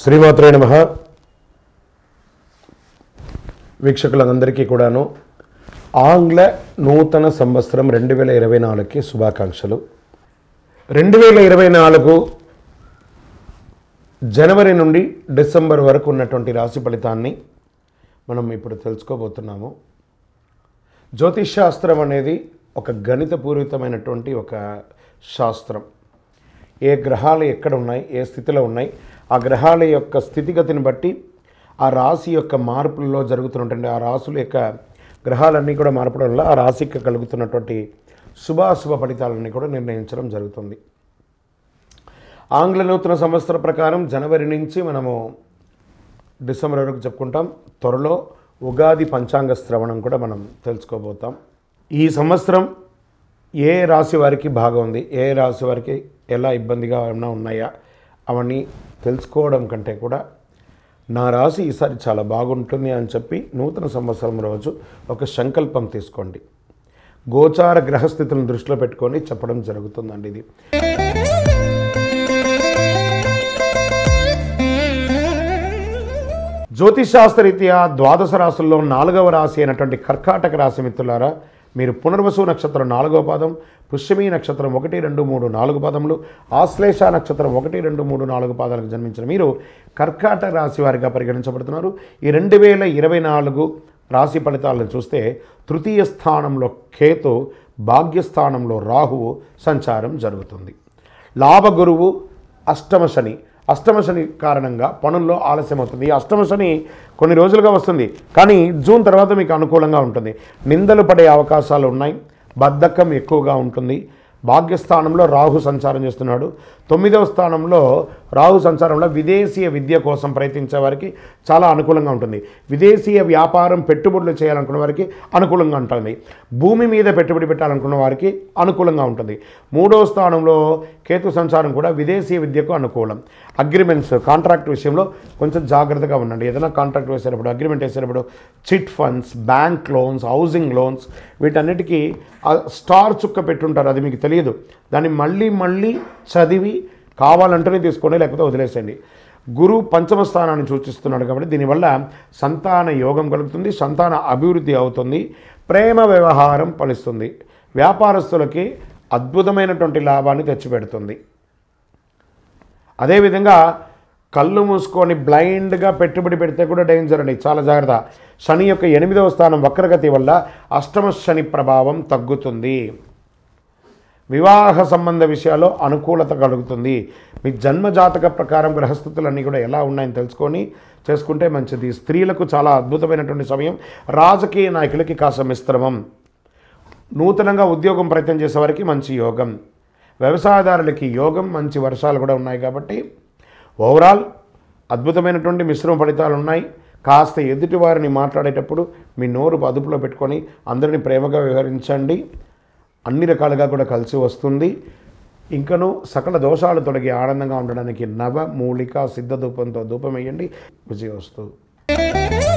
శ్రీమాత్రే నమ వీక్షకులందరికీ కూడాను ఆంగ్ల నూతన సంవత్సరం రెండు వేల ఇరవై నాలుగుకి శుభాకాంక్షలు రెండు వేల ఇరవై నాలుగు జనవరి నుండి డిసెంబర్ వరకు ఉన్నటువంటి రాశి ఫలితాన్ని మనం ఇప్పుడు తెలుసుకోబోతున్నాము జ్యోతిష్ శాస్త్రం అనేది ఒక గణితపూరితమైనటువంటి ఒక శాస్త్రం ఏ గ్రహాలు ఎక్కడ ఉన్నాయి ఏ స్థితిలో ఉన్నాయి ఆ గ్రహాల యొక్క స్థితిగతిని బట్టి ఆ రాశి యొక్క మార్పులలో జరుగుతున్నటువంటి ఆ రాశుల యొక్క గ్రహాలన్నీ కూడా మార్పడం వల్ల ఆ రాశికి కలుగుతున్నటువంటి శుభాశుభ ఫలితాలన్నీ కూడా నిర్ణయించడం జరుగుతుంది ఆంగ్ల నూతన సంవత్సర ప్రకారం జనవరి నుంచి మనము డిసెంబర్ వరకు చెప్పుకుంటాం త్వరలో ఉగాది పంచాంగ శ్రవణం కూడా మనం తెలుసుకోబోతాం ఈ సంవత్సరం ఏ రాశి వారికి బాగుంది ఏ రాశి వారికి ఎలా ఇబ్బందిగా ఏమైనా ఉన్నాయా అవన్నీ తెలుసుకోవడం కంటే కూడా నా రాశి ఈసారి చాలా బాగుంటుంది అని చెప్పి నూతన సంవత్సరం రోజు ఒక సంకల్పం తీసుకోండి గోచార గ్రహస్థితులను దృష్టిలో పెట్టుకొని చెప్పడం జరుగుతుందండి ఇది జ్యోతిశాస్త్రరీత్యా ద్వాదశ రాశుల్లో నాలుగవ రాశి అయినటువంటి కర్కాటక రాశి మిత్రులారా మీరు పునర్వసు నక్షత్రం నాలుగవ పాదం పుష్యమీ నక్షత్రం ఒకటి రెండు మూడు నాలుగు పాదములు ఆశ్లేష నక్షత్రం ఒకటి రెండు మూడు నాలుగు పాదాలకు జన్మించిన మీరు కర్కాటక రాశి వారిగా పరిగణించబడుతున్నారు ఈ రెండు వేల ఇరవై నాలుగు రాశి ఫలితాలను చూస్తే తృతీయ స్థానంలో కేతు భాగ్యస్థానంలో రాహువు సంచారం జరుగుతుంది లాభగురువు అష్టమ శని అష్టమ శని కారణంగా పనుల్లో ఆలస్యం అవుతుంది ఈ అష్టమ శని కొన్ని రోజులుగా వస్తుంది కానీ జూన్ తర్వాత మీకు అనుకూలంగా ఉంటుంది నిందలు పడే అవకాశాలు ఉన్నాయి బద్ధకం ఎక్కువగా ఉంటుంది భాగ్యస్థానంలో రాహు సంచారం చేస్తున్నాడు తొమ్మిదవ స్థానంలో రాహు సంచారంలో విదేశీయ విద్య కోసం ప్రయత్నించే వారికి చాలా అనుకూలంగా ఉంటుంది విదేశీయ వ్యాపారం పెట్టుబడులు చేయాలనుకున్న వారికి అనుకూలంగా ఉంటుంది భూమి మీద పెట్టుబడి పెట్టాలనుకున్న వారికి అనుకూలంగా ఉంటుంది మూడవ స్థానంలో కేతు సంచారం కూడా విదేశీయ విద్యకు అనుకూలం అగ్రిమెంట్స్ కాంట్రాక్ట్ విషయంలో కొంచెం జాగ్రత్తగా ఉండండి ఏదైనా కాంట్రాక్ట్ వేసేటప్పుడు అగ్రిమెంట్ వేసేటప్పుడు chit funds bank loans housing loans వీటన్నిటికీ ఆ స్టార్ చుక్క పెట్టుంటారు అది మీకు తెలియదు దాన్ని మళ్ళీ మళ్ళీ చదివి కావాలంటేనే తీసుకోండి లేకపోతే వదిలేసేయండి గురు పంచమ స్థానాన్ని సూచిస్తున్నాడు కాబట్టి దీనివల్ల సంతాన యోగం కలుగుతుంది సంతాన అభివృద్ధి అవుతుంది ప్రేమ వ్యవహారం ఫలిస్తుంది వ్యాపారస్తులకి అద్భుతమైనటువంటి లాభాన్ని తెచ్చిపెడుతుంది అదేవిధంగా కళ్ళు మూసుకొని బ్లైండ్గా పెట్టుబడి పెడితే కూడా డేంజర్ అండి చాలా జాగ్రత్త శని యొక్క ఎనిమిదవ స్థానం వక్రగతి వల్ల అష్టమ శని ప్రభావం తగ్గుతుంది వివాహ సంబంధ విషయాల్లో అనుకూలత కలుగుతుంది మీ జన్మ జాతక ప్రకారం గ్రహస్థితులన్నీ కూడా ఎలా ఉన్నాయని తెలుసుకొని చేసుకుంటే మంచిది స్త్రీలకు చాలా అద్భుతమైనటువంటి సమయం రాజకీయ నాయకులకి కాస్త మిశ్రమం నూతనంగా ఉద్యోగం ప్రయత్నం చేసేవారికి మంచి యోగం వ్యవసాయదారులకి యోగం మంచి వర్షాలు కూడా ఉన్నాయి కాబట్టి ఓవరాల్ అద్భుతమైనటువంటి మిశ్రమ ఫలితాలు ఉన్నాయి కాస్త ఎదుటి వారిని మాట్లాడేటప్పుడు మీ నోరు అదుపులో పెట్టుకొని అందరినీ ప్రేమగా వ్యవహరించండి అన్ని రకాలుగా కూడా కలిసి వస్తుంది ఇంకను సకల దోషాలు తొలగి ఆనందంగా ఉండడానికి నవ మూలిక సిద్ధ ధూపంతో ధూపం వేయండి విజయవస్తు